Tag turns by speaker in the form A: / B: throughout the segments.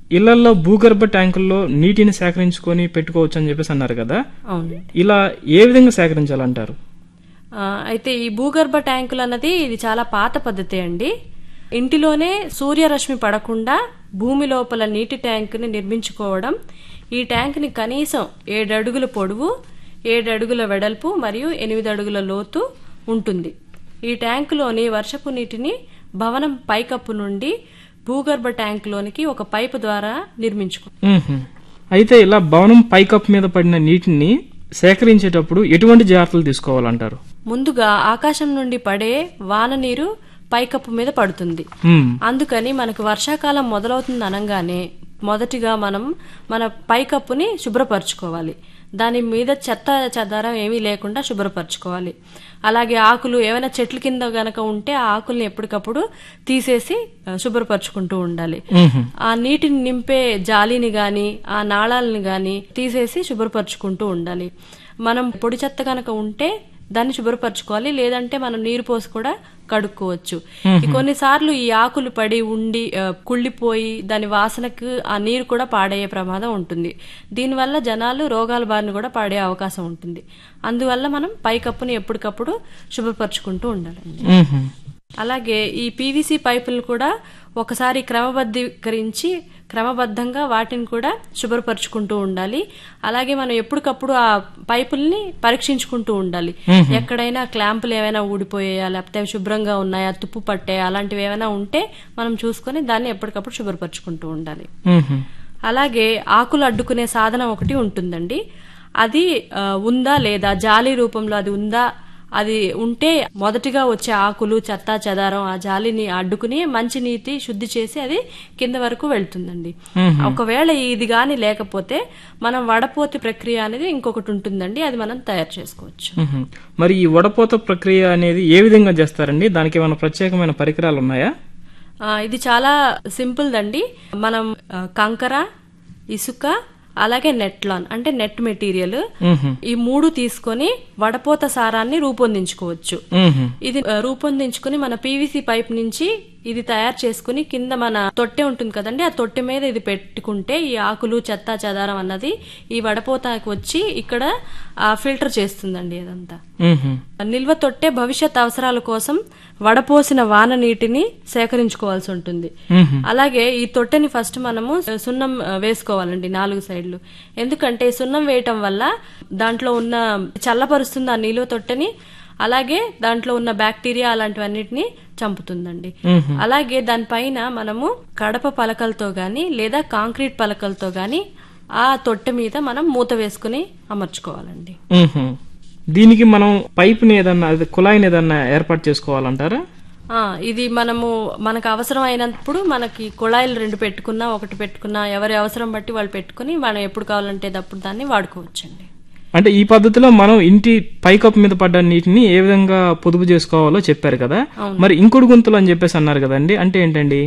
A: ఇళ్లలో భూగర్భ ట్యాంకుల్లో నీటిని సేకరించుకొని పెట్టుకోవచ్చు అని చెప్పేసి అన్నారు కదా
B: అవును
A: ఇలా ఏ విధంగా సేకరించాలంటారు
B: ఆ, అయితే ఈ భూగర్భ ట్యాంకులు అన్నది ఇది చాలా పాత పద్ధతి అండి ఇంటిలోనే సూర్యరశ్మి పడకుండా భూమి లోపల నీటి ట్యాంకుని నిర్మించుకోవడం ఈ ట్యాంకుని కనీసం ఏడు అడుగుల పొడవు ఏడు అడుగుల వెడల్పు మరియు ఎనిమిది అడుగుల లోతు ఉంటుంది ఈ ట్యాంకులోని వర్షపు నీటిని భవనం పైకప్పు నుండి భూగర్భ ట్యాంకులోనికి ఒక పైపు ద్వారా నిర్మించుకో
A: మ్మ్హ్మ్. అయితే ఇలా భవనం పైకప్పు మీద పడిన నీటిని సేకరించేటప్పుడు ఎటువంటి జాగ్రత్తలు తీసుకోవాలంటారు
B: ముందుగా ఆకాశం నుండి పడే వాన నీరు పైకప్పు మీద పడుతుంది
A: మ్మ్.
B: అందుకని మనకు వర్షాకాలం మొదలవుతుంది అనగానే మొదటిగా మనం మన పైకప్పుని శుభ్రపరచుకోవాలి దాని మీద చెత్త చెదారం ఏమీ లేకుండా శుభ్రపరచుకోవాలి అలాగే ఆకులు ఏమైనా చెట్ల కింద గనక ఉంటే ఆ ఆకుల్ని ఎప్పటికప్పుడు తీసేసి ఆ, శుభ్రపరచుకుంటూ ఉండాలి
A: మ్మ్హ్మ్.
B: ఆ నీటిని నింపే జాలిని గాని ఆ నాళాలని గాని తీసేసి శుభ్రపరచుకుంటూ ఉండాలి మనం పొడి చెత్త కనుక ఉంటే దాన్ని శుభ్రపరచుకోవాలి లేదంటే మనం నీరు పోసి కూడా కడుక్కోవచ్చు ఈ కొన్నిసార్లు ఈ ఆకులు పడి ఉండి ఆ, కుళ్ళిపోయి దాని వాసనకు ఆ నీరు కూడా పాడయ్యే ప్రమాదం ఉంటుంది దీనివల్ల జనాలు రోగాల బారిన కూడా పడే అవకాశం ఉంటుంది అందువల్ల మనం పైకప్పుని ఎప్పటికప్పుడు శుభ్రపరచుకుంటూ ఉండాలండి
A: మ్మ్హ్మ్.
B: అలాగే ఈ పీవీసీ పైపులు కూడా ఒకసారి క్రమబద్ధీకరించి క్రమబద్ధంగా వాటిని కూడా శుభ్రపరచుకుంటూ ఉండాలి అలాగే మనం ఎప్పటికప్పుడు ఆ పైపుల్ని పరీక్షించుకుంటూ ఉండాలి ఎక్కడైనా క్లాంపులు ఏమైనా ఊడిపోయాయా లేకపోతే అవి శుభ్రంగా ఉన్నాయా తుప్పు పట్టాయా అలాంటివి ఏమైనా ఉంటే మనం చూసుకొని దాన్ని ఎప్పటికప్పుడు శుభ్రపరచుకుంటూ ఉండాలి
A: మ్మ్హ్మ్.
B: అలాగే ఆకులు అడ్డుకునే సాధనం ఒకటి ఉంటుందండి అది ఆ, ఉందా లేదా జాలి రూపంలో అది ఉందా అది ఉంటే మొదటిగా వచ్చే ఆకులు చెత్త చెదారం ఆ జాలిని అడ్డుకుని మంచి నీటి శుద్ధి చేసి అది కింద వరకు వెళ్తుందండి ఒకవేళ ఇది గాని లేకపోతే మనం వడపోతి ప్రక్రియ అనేది ఇంకొకటి ఉంటుందండి అది మనం తయారు చేసుకోవచ్చు
A: మ్మ్హ్మ్. మరి ఈ వడపోత ప్రక్రియ అనేది ఏ విధంగా చేస్తారండి దానికి ఏమైనా ప్రత్యేకమైన పరికరాలు ఉన్నాయా
B: ఆ, ఇది చాలా సింపుల్ దండి మనం ఆ, కంకర ఇసుక అలాగే నెట్లాన్ అంటే నెట్ మెటీరియల్
A: మ్మ్హ్మ్.
B: ఈ మూడు తీసుకొని వడపోత సారాన్ని రూపొందించుకోవచ్చు
A: మ్మ్హ్మ్.
B: ఇది ఆ, రూపొందించుకుని మన పీవీసీ పైప్ నుంచి ఇది తయారు చేసుకుని కింద మన తొట్టె ఉంటుంది కదండి ఆ తొట్టె మీద ఇది పెట్టుకుంటే ఈ ఆకులు చెత్త చెదారం అన్నది ఈ వడపోతకి వచ్చి ఇక్కడ ఆ, ఫిల్టర్ చేస్తుందండి ఇదంతా
A: మ్మ్హ్మ్.
B: నిల్వ తొట్టె భవిష్యత్ అవసరాల కోసం వడపోసిన వాన నీటిని సేకరించుకోవాల్సి ఉంటుంది
A: మ్మ్హ్మ్.
B: అలాగే ఈ తొట్టెని ఫస్ట్ మనము సున్నం ఆ, వేసుకోవాలండి నాలుగు సైడ్లు ఎందుకంటే సున్నం వేయటం వల్ల దాంట్లో ఉన్న చల్లపరుస్తుంది ఆ నిల్వ తొట్టెని అలాగే దాంట్లో ఉన్న బ్యాక్టీరియా అలాంటివన్నిటిని చంపుతుందండి
A: మ్మ్హ్మ్.
B: అలాగే దానిపైన మనము కడప పలకలతో గాని లేదా కాంక్రీట్ పలకలతో గాని ఆ తొట్టె మీద మనం మూత వేసుకుని అమర్చుకోవాలండి
A: మ్మ్హ్మ్. దీనికి మనం పైపుని ఏదన్నా అదే కుళాయిని ఏదన్నా ఏర్పాటు చేసుకోవాలంటారా
B: ఆ, ఇది మనము మనకు అవసరం అయినప్పుడు మనకి కుళాయిలు రెండు పెట్టుకున్నా ఒకటి పెట్టుకున్నా ఎవరి అవసరం బట్టి వాళ్ళు పెట్టుకుని మనం ఎప్పుడు కావాలంటే అప్పుడు దాన్ని వాడుకోవచ్చండి
A: అంటే ఈ పద్ధతిలో మనం ఇంటి పైకప్పు మీద పడ్డ నీటిని ఏ విధంగా పొదుపు చేసుకోవాలో చెప్పారు కదా మరి ఇంకుడు గుంతలు అని చెప్పేసి అన్నారు కదండి అంటే ఏంటండి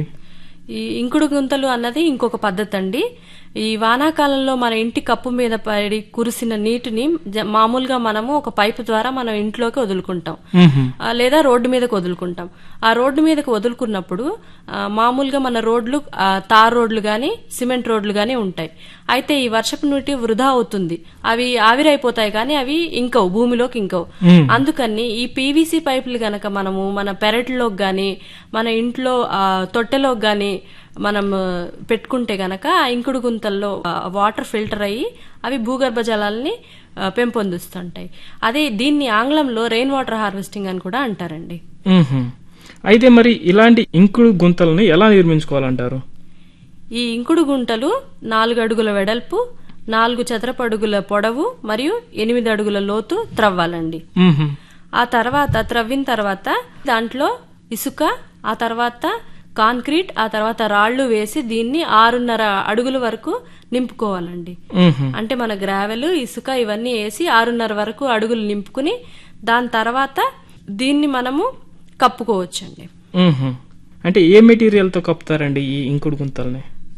B: ఈ ఇంకుడు గుంతలు అన్నది ఇంకొక పద్ధతి అండి ఈ వానాకాలంలో మన ఇంటి కప్పు మీద పడి కురిసిన నీటిని జ- మామూలుగా మనము ఒక పైపు ద్వారా మనం ఇంట్లోకి వదులుకుంటాం
A: మ్మ్హ్మ్.
B: ఆ, లేదా రోడ్డు మీదకి వదులుకుంటాం ఆ రోడ్డు మీదకి వదులుకున్నప్పుడు ఆ, మామూలుగా మన రోడ్లు ఆ, తార్ రోడ్లు గాని సిమెంట్ రోడ్లు గాని ఉంటాయి అయితే ఈ వర్షపు నీటి వృధా అవుతుంది అవి ఆవిరైపోతాయి కానీ అవి ఇంకవు భూమిలోకి ఇంకవు
A: మ్మ్.
B: అందుకని ఈ పీవీసీ పైపులు గనక మనము మన పెరట్లోకి గాని మన ఇంట్లో ఆ, తొట్టెలోకి గాని మనం ఆ, పెట్టుకుంటే గనక ఆ ఇంకుడు గుంతల్లో ఆ, వాటర్ ఫిల్టర్ అయ్యి అవి భూగర్భ జలాల్ని ఆ, పెంపొందిస్తుంటాయి అదే దీన్ని ఆంగ్లంలో రెయిన్ వాటర్ హార్వెస్టింగ్ అని కూడా అంటారండి
A: మ్మ్హ్మ్. అయితే మరి ఇలాంటి ఇంకుడు గుంతల్ని ఎలా నిర్మించుకోవాలంటారు
B: ఈ ఇంకుడు గుంటలు నాలుగు అడుగుల వెడల్పు నాలుగు చదరపు అడుగుల పొడవు మరియు ఎనిమిది అడుగుల లోతు త్రవ్వాలండి
A: మ్మ్హ్మ్.
B: ఆ తర్వాత త్రవ్విన తర్వాత దాంట్లో ఇసుక ఆ తర్వాత కాంక్రీట్ ఆ తర్వాత రాళ్లు వేసి దీన్ని ఆరున్నర అడుగుల వరకు నింపుకోవాలండి
A: మ్మ్హ్మ్.
B: అంటే మన గ్రావెల్ ఇసుక ఇవన్నీ వేసి ఆరున్నర వరకు అడుగులు నింపుకుని దాని తర్వాత దీన్ని మనము కప్పుకోవచ్చండి
A: మ్మ్హ్మ్. అంటే ఏ మెటీరియల్ తో కప్పుతారండి ఈ ఇంకుడు గుంతల్ని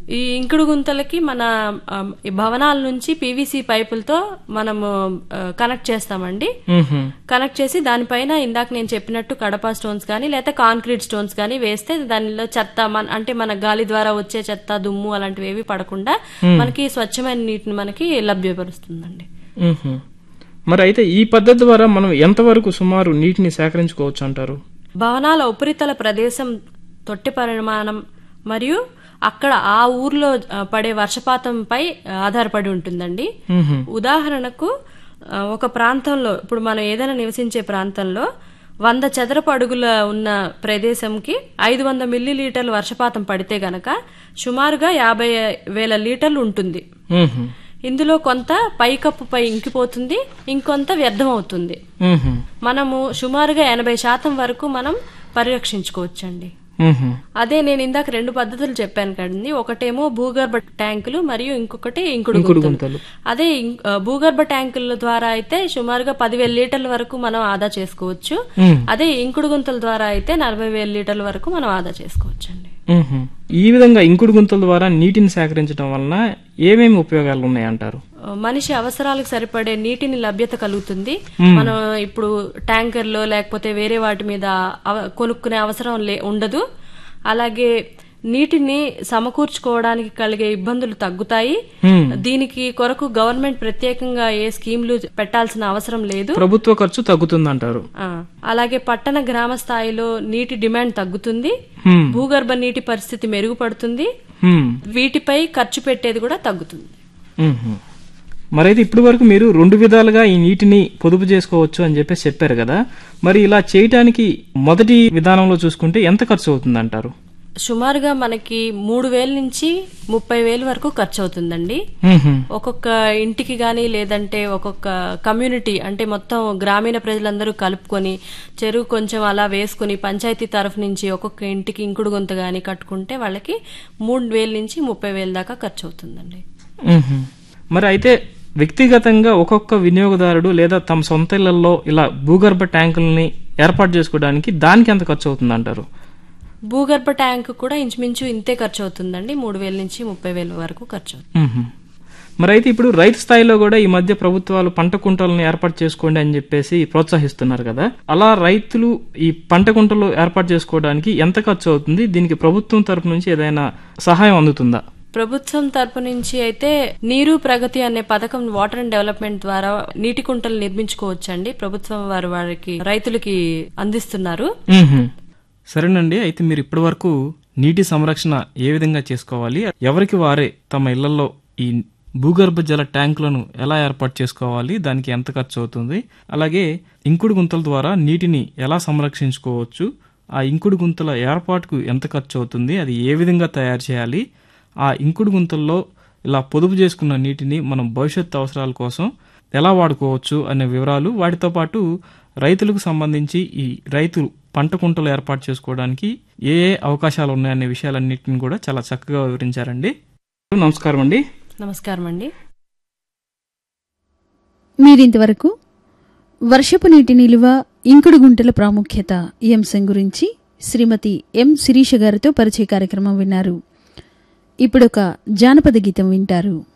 B: ఈ ఇంకుడు గుంతలకి మన ఆ, ఈ భవనాల నుంచి పీవీసీ పైపులతో మనము ఆ, కనెక్ట్ చేస్తామండి
A: మ్హూ.
B: కనెక్ట్ చేసి దానిపైన ఇందాక నేను చెప్పినట్టు కడప స్టోన్స్ కానీ లేదా కాంక్రీట్ స్టోన్స్ కానీ వేస్తే దానిలో చెత్త మన అంటే మన గాలి ద్వారా వచ్చే చెత్త దుమ్ము అలాంటివి ఏవి పడకుండా మనకి స్వచ్ఛమైన నీటిని మనకి లభ్యపరుస్తుందండి
A: మ్హూ. మరి అయితే ఈ పద్ధతి ద్వారా మనం ఎంతవరకు సుమారు నీటిని సేకరించుకోవచ్చు అంటారు
B: భవనాల ఉపరితల ప్రదేశం తొట్టి పరిమాణం మరియు అక్కడ ఆ ఊర్లో ఆ, పడే వర్షపాతంపై ఆధారపడి ఉంటుందండి
A: మ్హూ.
B: ఉదాహరణకు ఆ, ఒక ప్రాంతంలో ఇప్పుడు మనం ఏదైనా నివసించే ప్రాంతంలో వంద చదరపు అడుగుల ఉన్న ప్రదేశంకి ఐదు వంద మిల్లీ లీటర్లు వర్షపాతం పడితే గనక సుమారుగా యాభై వేల లీటర్లు ఉంటుంది
A: మ్హూ.
B: ఇందులో కొంత పైకప్పుపై ఇంకిపోతుంది ఇంకొంత వ్యర్థం అవుతుంది
A: మ్హూ.
B: మనము సుమారుగా ఎనభై శాతం వరకు మనం పరిరక్షించుకోవచ్చండి
A: మ్హూ.
B: అదే నేను ఇందాక రెండు పద్ధతులు చెప్పాను కదండి ఒకటేమో భూగర్భ ట్యాంకులు మరియు ఇంకొకటి ఇంకుడు
A: ఇంకుడు
B: గుంతలు
A: గుంతలు
B: అదే ఇం- ఆ, భూగర్భ ట్యాంకుల ద్వారా అయితే సుమారుగా పదివేల లీటర్ల వరకు మనం ఆదా చేసుకోవచ్చు
A: మ్మ్.
B: అదే ఇంకుడు గుంతల ద్వారా అయితే నలభై వేల లీటర్ల వరకు మనం ఆదా చేసుకోవచ్చు అండి
A: మ్హూ. ఈ విధంగా ఇంకుడు గుంతల ద్వారా నీటిని సేకరించడం వలన ఏమేమి ఉపయోగాలు ఉన్నాయంటారు
B: మనిషి అవసరాలకు సరిపడే నీటిని లభ్యత కలుగుతుంది మనం ఇప్పుడు ట్యాంకర్లో లేకపోతే వేరే వాటి మీద అవ- కొనుక్కునే అవసరం లే ఉండదు అలాగే నీటిని సమకూర్చుకోవడానికి కలిగే ఇబ్బందులు తగ్గుతాయి
A: మ్మ్.
B: దీనికి కొరకు గవర్నమెంట్ ప్రత్యేకంగా ఏ స్కీమ్లు పెట్టాల్సిన అవసరం లేదు
A: ప్రభుత్వ ఖర్చు తగ్గుతుందంటారు
B: ఆ, అలాగే పట్టణ గ్రామ స్థాయిలో నీటి డిమాండ్ తగ్గుతుంది
A: హ్మ్.
B: భూగర్భ నీటి పరిస్థితి మెరుగుపడుతుంది
A: హ్మ్.
B: వీటిపై ఖర్చు పెట్టేది కూడా తగ్గుతుంది
A: మ్హూ. మరైతే ఇప్పటి వరకు మీరు రెండు విధాలుగా ఈ నీటిని పొదుపు చేసుకోవచ్చు అని చెప్పేసి చెప్పారు కదా మరి ఇలా చేయటానికి మొదటి విధానంలో చూసుకుంటే ఎంత ఖర్చు అవుతుంది అంటారు
B: సుమారుగా మనకి మూడు వేల నుంచి ముప్పై వేలు వరకు ఖర్చు అవుతుందండి ఒక్కొక్క ఇంటికి గాని లేదంటే ఒక్కొక్క కమ్యూనిటీ అంటే మొత్తం గ్రామీణ ప్రజలందరూ కలుపుకొని చెరువు కొంచెం అలా వేసుకుని పంచాయతీ తరఫు నుంచి ఒక్కొక్క ఇంటికి ఇంకుడు గొంత గాని కట్టుకుంటే వాళ్ళకి మూడు వేల నుంచి ముప్పై వేల దాకా ఖర్చు అవుతుందండి
A: మరి అయితే వ్యక్తిగతంగా ఒక్కొక్క వినియోగదారుడు లేదా తమ సొంత ఇళ్లలో ఇలా భూగర్భ ట్యాంకుల్ని ఏర్పాటు చేసుకోవడానికి దానికి ఎంత ఖర్చు అవుతుంది అంటారు
B: భూగర్భ ట్యాంక్ కూడా ఇంచుమించు ఇంతే ఖర్చు అవుతుందండి మూడు వేల నుంచి ముప్పై వేల వరకు ఖర్చు అవుతుంది
A: మరి అయితే ఇప్పుడు రైతు స్థాయిలో కూడా ఈ మధ్య ప్రభుత్వాలు పంట కుంటలను ఏర్పాటు చేసుకోండి అని చెప్పేసి ప్రోత్సహిస్తున్నారు కదా అలా రైతులు ఈ పంట కుంటలు ఏర్పాటు చేసుకోవడానికి ఎంత ఖర్చు అవుతుంది దీనికి ప్రభుత్వం తరపు నుంచి ఏదైనా సహాయం అందుతుందా
B: ప్రభుత్వం తరపు నుంచి అయితే నీరు ప్రగతి అనే పథకం వాటర్ అండ్ డెవలప్మెంట్ ద్వారా నీటి కుంటలు నిర్మించుకోవచ్చండి ప్రభుత్వం వారు వారికి రైతులకి అందిస్తున్నారు
A: మ్మ్హ్మ్. సరేనండి అయితే మీరు ఇప్పటి వరకు నీటి సంరక్షణ ఏ విధంగా చేసుకోవాలి ఎవరికి వారే తమ ఇళ్లలో ఈ భూగర్భ జల ట్యాంకులను ఎలా ఏర్పాటు చేసుకోవాలి దానికి ఎంత ఖర్చు అవుతుంది అలాగే ఇంకుడు గుంతల ద్వారా నీటిని ఎలా సంరక్షించుకోవచ్చు ఆ ఇంకుడు గుంతల ఏర్పాటుకు ఎంత ఖర్చు అవుతుంది అది ఏ విధంగా తయారు చేయాలి ఆ ఇంకుడు గుంతల్లో ఇలా పొదుపు చేసుకున్న నీటిని మనం భవిష్యత్ అవసరాల కోసం ఎలా వాడుకోవచ్చు అనే వివరాలు వాటితో పాటు రైతులకు సంబంధించి ఈ రైతులు పంట కుంటలు ఏర్పాటు చేసుకోవడానికి ఏ ఏ అవకాశాలు ఉన్నాయనే విషయాలన్నింటిని కూడా చాలా చక్కగా వివరించారండి నమస్కారం అండి
B: నమస్కారం అండి
C: మీరింతవరకు వర్షపు నీటి నిలువ ఇంకుడు గుంటల ప్రాముఖ్యత ఈ అంశం గురించి శ్రీమతి ఎం శిరీష గారితో పరిచయ కార్యక్రమం విన్నారు ఇప్పుడొక జానపద గీతం వింటారు